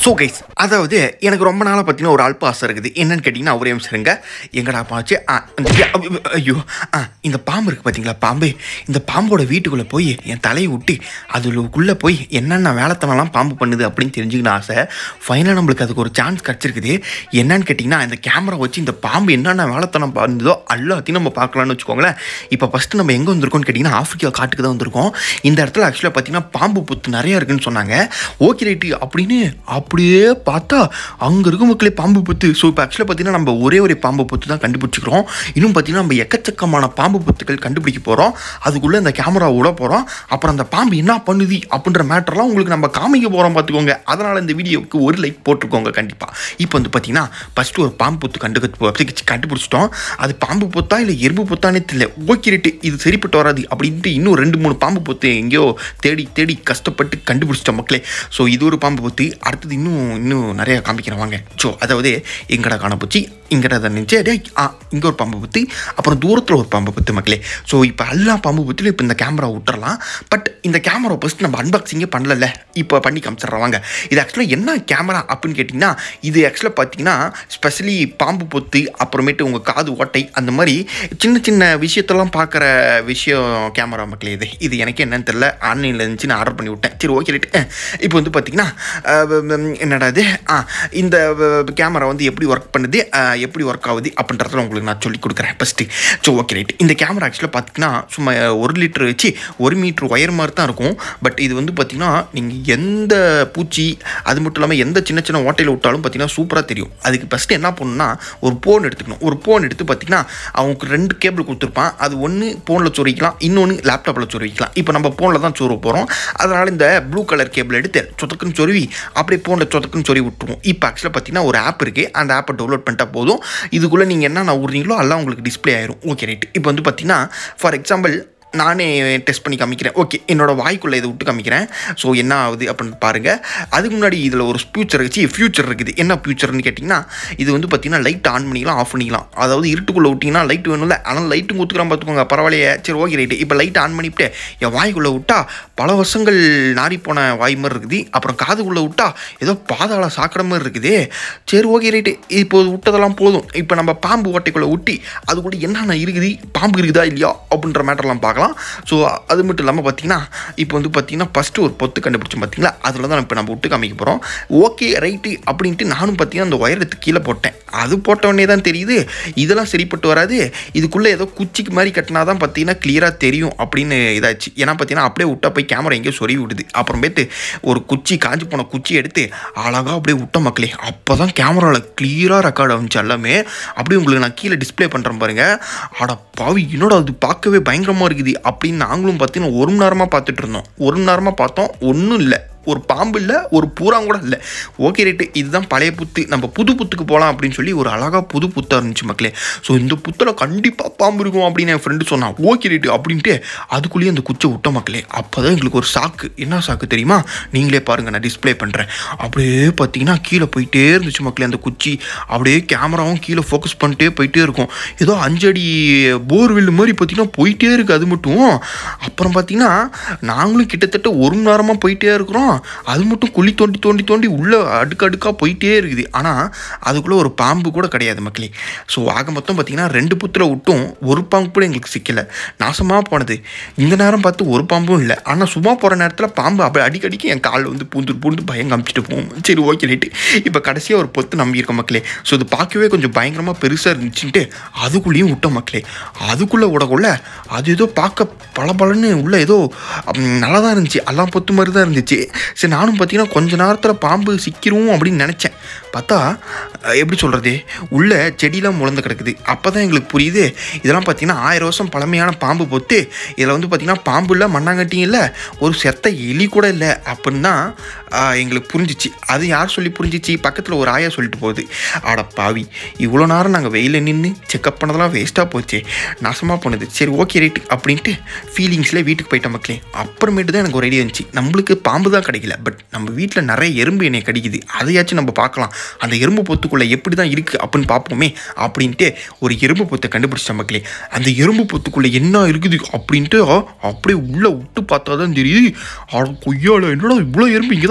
so guys அதாவது எனக்கு ரொம்ப நாளாக பார்த்தீங்கன்னா ஒரு அல்ப ஆசை இருக்குது என்னன்னு கேட்டிங்கன்னா ஒரே நிமிஷம் இருங்க எங்கடா பாச்சு ஆ இந்த ஐ- ஐயோ ஆ இந்த பாம்பு இருக்குது பார்த்தீங்களா பாம்பு இந்த பாம்போட வீட்டுக்குள்ளே போய் என் தலையை விட்டு அதுக்குள்ளே போய் என்னென்ன வேலைத்தனம்லாம் பாம்பு பண்ணுது அப்படின்னு தெரிஞ்சுக்கணும் ஆசை ஃபைனலாக நம்மளுக்கு அதுக்கு ஒரு சான்ஸ் கிடச்சிருக்குது என்னன்னு கேட்டிங்கன்னா இந்த கேமரா வச்சு இந்த பாம்பு என்னென்ன வேலைத்தனம் பண்ணுதோ எல்லாத்தையும் நம்ம பார்க்கலாம்னு வச்சுக்கோங்களேன் இப்போ ஃபஸ்ட்டு நம்ம எங்கே வந்திருக்கோம்னு கேட்டிங்கன்னா ஆஃப்ரிக்கா காட்டுக்கு தான் வந்திருக்கோம் இந்த இடத்துல ஆக்சுவலாக பார்த்தீங்கன்னா பாம்பு புத்து நிறைய இருக்குன்னு சொன்னாங்க ஓகே ரைட்டு அப்படின்னு அப்படியே பார்த்தா அங்கே இருக்கும் மக்களே பாம்பு புத்து ஸோ இப்போ ஆக்சுவலாக பார்த்தீங்கன்னா நம்ம ஒரே ஒரு பாம்பு புத்து தான் கண்டுபிடிச்சிக்கிறோம் இன்னும் பார்த்தீங்கன்னா நம்ம எக்கச்சக்கமான பாம்பு புத்துக்கள் கண்டுபிடிக்க போகிறோம் அதுக்குள்ளே இந்த கேமரா விட போகிறோம் அப்புறம் அந்த பாம்பு என்ன பண்ணுது அப்படின்ற மேட்டர்லாம் உங்களுக்கு நம்ம காமிக்க போகிறோம் பார்த்துக்கோங்க அதனால் இந்த வீடியோவுக்கு ஒரு லைக் போட்டிருக்கோங்க கண்டிப்பாக இப்போ வந்து பார்த்தீங்கன்னா ஃபஸ்ட்டு ஒரு பாம்பு புத்து கண்டு கண்டுபிடிச்சிட்டோம் அது பாம்பு பொத்தா இல்லை எறும்பு பொத்தானே தெரியல ஓகே ரைட்டு இது சரிப்பட்டு வராது அப்படின்ட்டு இன்னும் ரெண்டு மூணு பாம்பு பொத்து எங்கேயோ தேடி தேடி கஷ்டப்பட்டு கண்டுபிடிச்சிட்டோம் மக்களே ஸோ இது ஒரு பாம்பு பொத்து அடுத்தது இன்னும் இன்னும் நிறைய காமிக்கிறேன் வாங்க ஸோ அதாவது எங்கடா காணப்போச்சு இங்கடா தான் நினச்சி டேய் ஆ இங்கே ஒரு பாம்பு புத்து அப்புறம் தூரத்தில் ஒரு பாம்பு புத்து மக்களே ஸோ இப்போ எல்லா பாம்பு புத்துலையும் இப்போ இந்த கேமரா விட்டுறலாம் பட் இந்த கேமரா ஃபஸ்ட் நம்ம அன்பாக்சிங்கே பண்ணல இப்போ பண்ணி காமிச்சிடுறோம் வாங்க இது ஆக்சுவலாக என்ன கேமரா அப்படின்னு கேட்டிங்கன்னா இது ஆக்சுவலாக பார்த்தீங்கன்னா ஸ்பெஷலி பாம்பு பொத்து அப்புறமேட்டு உங்கள் காது ஓட்டை அந்த மாதிரி சின்ன சின்ன விஷயத்தெல்லாம் பார்க்குற விஷயம் கேமரா மக்களே இது இது எனக்கு என்னன்னு தெரில ஆன்லைனில் இருந்துச்சு நான் ஆர்டர் பண்ணி விட்டேன் சரி ஓகே ரைட்டு இப்போ வந்து பார்த்தீங்கன்னா அஹ், உம், என்னடா இது ஆ இந்த கேமரா வந்து எப்படி ஒர்க் பண்ணுது அஹ், எப்படி ஒர்க் ஆகுது அப்படின்றதுல உங்களுக்கு நான் சொல்லி கொடுக்குறேன் ஃபஸ்ட்டு ஸோ ஓகே ரைட் இந்த கேமரா ஆக்சுவலாக பார்த்தீங்கன்னா சும்மா ஒரு லிட்டர் வச்சு ஒரு மீட்ரு ஒயர் மாதிரி தான் இருக்கும் பட் இது வந்து பார்த்தீங்கன்னா நீங்கள் எந்த பூச்சி அது மட்டும் இல்லாமல் எந்த சின்ன சின்ன ஓட்டையில் விட்டாலும் பார்த்தீங்கன்னா சூப்பராக தெரியும் அதுக்கு ஃபஸ்ட்டு என்ன பண்ணணும்னா ஒரு ஃபோன் எடுத்துக்கணும் ஒரு ஃபோன் எடுத்து பார்த்தீங்கன்னா அவங்களுக்கு ரெண்டு கேபிள் கொடுத்துருப்பான் அது ஒன்று ஃபோனில் சொருவிக்கலாம் இன்னொன்று லேப்டாப்பில் சொருவிக்கலாம் இப்போ நம்ம ஃபோனில் தான் சொருவ போகிறோம் அதனால் இந்த ப்ளூ கலர் கேபிள் எடுத்து சொதக்குன்னு சொருவி அப்படியே ஃபோனில் சொதக்குன்னு சொருவி விட்டுருவோம் இப்போ ஆக்சுவலாக பார்த்தீங்கன்னா ஒரு ஆப் இருக்குது அந்த ஆப்பை டவுன்லோட் பண்ணிட்டா போதும் இதுக்குள்ளே நீங்கள் என்ன விட்றீங்களோ எல்லாம் உங்களுக்கு டிஸ்ப்ளே ஆயிரும் ஓகே ரைட் இப்போ வந்து பார்த்தீங்கன்னா ஃபார் எக்ஸாம்பிள் நானே டெஸ்ட் பண்ணி காமிக்கிறேன் ஓகே என்னோட வாய்க்குள்ளே இதை விட்டு காமிக்கிறேன் ஸோ என்ன ஆகுது அப்படின்னு பாருங்கள் அதுக்கு முன்னாடி இதில் ஒரு ஃபியூச்சர் வச்சு ஃபியூச்சர் இருக்குது என்ன ஃபியூச்சர்னு கேட்டிங்கன்னா இது வந்து பார்த்தீங்கன்னா லைட் ஆன் பண்ணிக்கலாம் ஆஃப் பண்ணிக்கலாம் அதாவது இருட்டுக்குள்ளே விட்டிங்கன்னா லைட் வேணும்ல ஆனால் லைட்டும் கொடுத்துக்கலாம் பார்த்துக்கோங்க பரவாயில்லையே சரி ஓகே ரைட்டு இப்போ லைட் ஆன் பண்ணிவிட்டு என் வாய்க்குள்ளே விட்டா பல வருஷங்கள் நாரி போன வாய் மாதிரி இருக்குது அப்புறம் காதுக்குள்ளே விட்டா ஏதோ பாதாள சாக்கடை மாதிரி இருக்குது சரி ஓகே ரைட்டு இப்போ விட்டதெல்லாம் போதும் இப்போ நம்ம பாம்பு ஓட்டைக்குள்ளே விட்டி அது கூட என்னென்ன இருக்குது பாம்பு இருக்குதா இல்லையா அப்படின்ற மேட்டர்லாம் பார்க்கலாம் ஸோ அது மட்டும் இல்லாமல் பார்த்தீங்கன்னா இப்போ வந்து பார்த்தீங்கன்னா ஃபஸ்ட்டு ஒரு பொத்து கண்டுபிடிச்சோம் பார்த்தீங்களா அதில் தான் இப்போ நம்ம விட்டு காமிக்க போகிறோம் ஓகே ரைட்டு அப்படின்ட்டு நானும் பார்த்தீங்கன்னா அந்த ஒயர் எடுத்து கீழே போட்டேன் அது போட்ட உடனே தான் தெரியுது இதெல்லாம் சரிப்பட்டு வராது இதுக்குள்ளே ஏதோ குச்சிக்கு மாதிரி கட்டினா தான் பார்த்தீங்கன்னா கிளியராக தெரியும் அப்படின்னு இதாச்சு ஏன்னா பார்த்தீங்கன்னா அப்படியே விட்டா போய் கேமரா எங்கேயோ சொருவி விடுது அப்புறமேட்டு ஒரு குச்சி காஞ்சி போன குச்சி எடுத்து அழகாக அப்படியே விட்ட மக்களே அப்போ தான் கேமராவில் கிளியராக ரெக்கார்ட் ஆகுச்சு எல்லாமே அப்படியே உங்களுக்கு நான் கீழே டிஸ்ப்ளே பண்ணுறேன் பாருங்க அட பாவி என்னடா அது பார்க்கவே பயங்கரமாக இருக்குது அப்படின்னு நாங்களும் பார்த்தீங்கன்னா ஒரு மணி நேரமாக பார்த்துட்டு இருந்தோம் ஒரு மணி நேரமாக பார்த்தோம் ஒன்றும் இல்லை ஒரு பாம்பு இல்லை ஒரு பூரா கூட இல்லை ஓகே ரைட்டு இதுதான் பழைய புத்து நம்ம புது புத்துக்கு போகலாம் அப்படின்னு சொல்லி ஒரு அழகாக புது புத்தாக இருந்துச்சு மக்களே ஸோ இந்த புத்தில் கண்டிப்பாக பாம்பு இருக்கும் அப்படின்னு என் ஃப்ரெண்டு சொன்னான் ஓகே ரைட்டு அப்படின்ட்டு அதுக்குள்ளேயே அந்த குச்சை விட்ட மக்களே அப்போ தான் எங்களுக்கு ஒரு சாக்கு என்ன சாக்கு தெரியுமா நீங்களே பாருங்கள் நான் டிஸ்ப்ளே பண்ணுறேன் அப்படியே பார்த்தீங்கன்னா கீழே போயிட்டே இருந்துச்சு மக்களே அந்த குச்சி அப்படியே கேமராவும் கீழே ஃபோக்கஸ் பண்ணிட்டே போயிட்டே இருக்கும் ஏதோ அஞ்சடி போர்வெல் மாதிரி பார்த்தீங்கன்னா போயிட்டே இருக்குது அது மட்டும் அப்புறம் பார்த்தீங்கன்னா நாங்களும் கிட்டத்தட்ட ஒரு மணி நேரமாக போயிட்டே இருக்கிறோம் அது மட்டும் குழி தோண்டி தோண்டி தோண்டி உள்ளே அடுக்கு அடுக்காக போயிட்டே இருக்குது ஆனால் அதுக்குள்ளே ஒரு பாம்பு கூட கிடையாது மக்களே ஸோ ஆக மொத்தம் பார்த்தீங்கன்னா ரெண்டு புத்தில் விட்டும் ஒரு பாம்பு கூட எங்களுக்கு சிக்கலை நாசமாக போனது இந்த நேரம் பார்த்து ஒரு பாம்பும் இல்லை ஆனால் சும்மா போகிற நேரத்தில் பாம்பு அப்படி அடிக்கடிக்கு என் காலில் வந்து பூந்து பூந்து பயம் காமிச்சிட்டு போகும் சரி ஓகே ரைட்டு இப்போ கடைசியாக ஒரு பொத்து நம்பியிருக்கோம் மக்களே ஸோ இது பார்க்கவே கொஞ்சம் பயங்கரமாக பெருசாக இருந்துச்சுன்ட்டு அதுக்குள்ளேயும் விட்டோம் மக்களே அதுக்குள்ளே விடக்குள்ள அது ஏதோ பார்க்க பளபளன்னு உள்ள ஏதோ ம், நல்லா தான் இருந்துச்சு எல்லாம் பொத்து மாதிரி தான் இருந்துச்சு சரி நானும் பார்த்தீங்கன்னா கொஞ்ச நேரத்தில் பாம்பு சிக்கிரும் அப்படின்னு நினச்சேன் பார்த்தா அஹ், எப்படி சொல்கிறது உள்ள செடியெலாம் முளந்து கிடக்குது அப்போ தான் எங்களுக்கு புரியுது இதெல்லாம் பார்த்தீங்கன்னா ஆயிரம் வருஷம் பழமையான பாம்பு பொத்து இதில் வந்து பார்த்தீங்கன்னா பாம்பு இல்லை மண்ணாங்கட்டியும் இல்லை ஒரு செத்த எலி கூட இல்லை அப்படின்னு தான் ஆஹ், எங்களுக்கு புரிஞ்சிச்சு அது யார் சொல்லி புரிஞ்சிச்சு பக்கத்தில் ஒரு ஆயா சொல்லிட்டு போகுது ஆட பாவி இவ்வளோ நேரம் நாங்கள் வெயிலில் நின்று செக்அப் பண்ணதெல்லாம் வேஸ்ட்டாக போச்சு நாசமாக போனது சரி ஓகே ரைட்டு அப்படின்ட்டு ஃபீலிங்ஸில் வீட்டுக்கு போயிட்ட மக்களே அப்புறமேட்டு தான் எனக்கு ஒரு ஐடியா இருந்துச்சு நம்மளுக்கு பாம்பு தான் கிடைக்கல பட் நம்ம வீட்டில் நிறைய எறும்பு என்னை கடிக்குது அதையாச்சும் நம்ம பார்க்கலாம் அந்த எறும்பு பொத்துக்குள்ளே எப்படி தான் இருக்குது அப்படின்னு பார்ப்போமே அப்படின்ட்டு ஒரு எறும்பு பொத்தை கண்டுபிடிச்ச மக்களே அந்த எறும்பு பொத்துக்குள்ளே என்ன இருக்குது அப்படின்ட்டு அப்படியே உள்ளே விட்டு பார்த்தா தான் தெரியுது அட கொய்யால என்னடா இவ்வளோ எறும்பு இங்கே தான்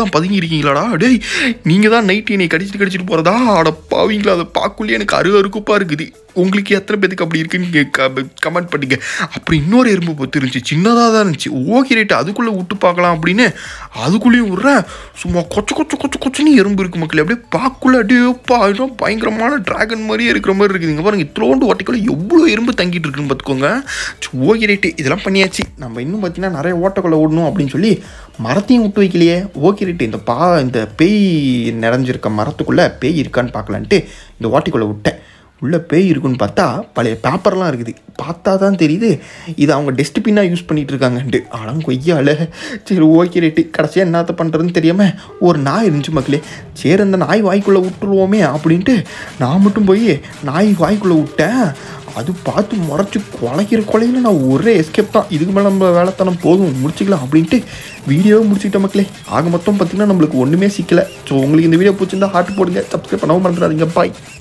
தான் பதுங்கி இருக்கீங்களாடா டேய் நீங்கள் தான் நைட் என்னை கடிச்சிட்டு கடிச்சிட்டு போகிறதா அட பாவீங்களா அதை பார்க்கக்குள்ளே எனக்கு அரு அருக்குப்பாக இருக்குது உங்களுக்கு எத்தனை பேத்துக்கு அப்படி இருக்குன்னு கமெண்ட் பண்ணுங்க அப்புறம் இன்னொரு எறும்பு பொத்து இருந்துச்சு சின்னதாக தான் இருந்துச்சு ஓகே ரைட்டு அதுக்குள்ளே விட்டு பார்க்கலாம் அப்படின்னு அதுக்குள்ளேயும் விட்றேன் சும்மா கொச்ச கொச்ச கொச்ச கொச்சன்னு எறும்பு இருக்கு மக்களே அப்படியே பார்க்குள்ள அப்படியேப்பா இன்னும் பயங்கரமான டிராகன் மாதிரியே இருக்கிற மாதிரி இருக்குது இங்கே பாருங்க இத்தோண்டு ஓட்டைக்குள்ள எவ்வளோ எறும்பு தங்கிட்டு இருக்குன்னு பார்த்துக்கோங்க ஓகே ரைட்டு இதெல்லாம் பண்ணியாச்சு நம்ம இன்னும் பார்த்தீங்கன்னா நிறைய ஓட்டக்குள்ள ஓடணும் அப்படின்னு சொல்லி மரத்தையும் விட்டு வைக்கலையே ஓகே ரைட்டு இந்த பா இந்த பேய் நிறைஞ்சிருக்க மரத்துக்குள்ளே பேய் இருக்கான்னு பார்க்கலான்ட்டு இந்த ஓட்டைக்குள்ளே விட்டேன் உள்ளே பேய் இருக்குன்னு பார்த்தா பழைய பேப்பர்லாம் இருக்குது பார்த்தா தான் தெரியுது இது அவங்க டஸ்ட்பின்னாக யூஸ் பண்ணிகிட்டு இருக்காங்கன்ட்டு ஆனால் கொய்யால சரி ஓகே ரேட்டு கடைசியாக என்னத்த பண்ணுறதுன்னு தெரியாமல் ஒரு நாய் இருந்துச்சு மக்களே சரி அந்த நாய் வாய்க்குள்ளே விட்டுருவோமே அப்படின்ட்டு நான் மட்டும் போய் நாய் வாய்க்குள்ளே விட்டேன் அது பார்த்து முறைச்சி குலைக்கிற கொலையில் நான் ஒரே எஸ்கேப் தான் இதுக்கு மேலே நம்ம வேலைத்தனம் போதும் முடிச்சுக்கலாம் அப்படின்ட்டு வீடியோவை முடிச்சுக்கிட்ட மக்களே ஆக மொத்தம் பார்த்திங்கன்னா நம்மளுக்கு ஒன்றுமே சிக்கலை ஸோ உங்களுக்கு இந்த வீடியோ பிடிச்சிருந்தா ஹார்ட் போடுங்க சப்ஸ்கிரைப் பண்ணவும் மறந்துடாதீங்க பாய்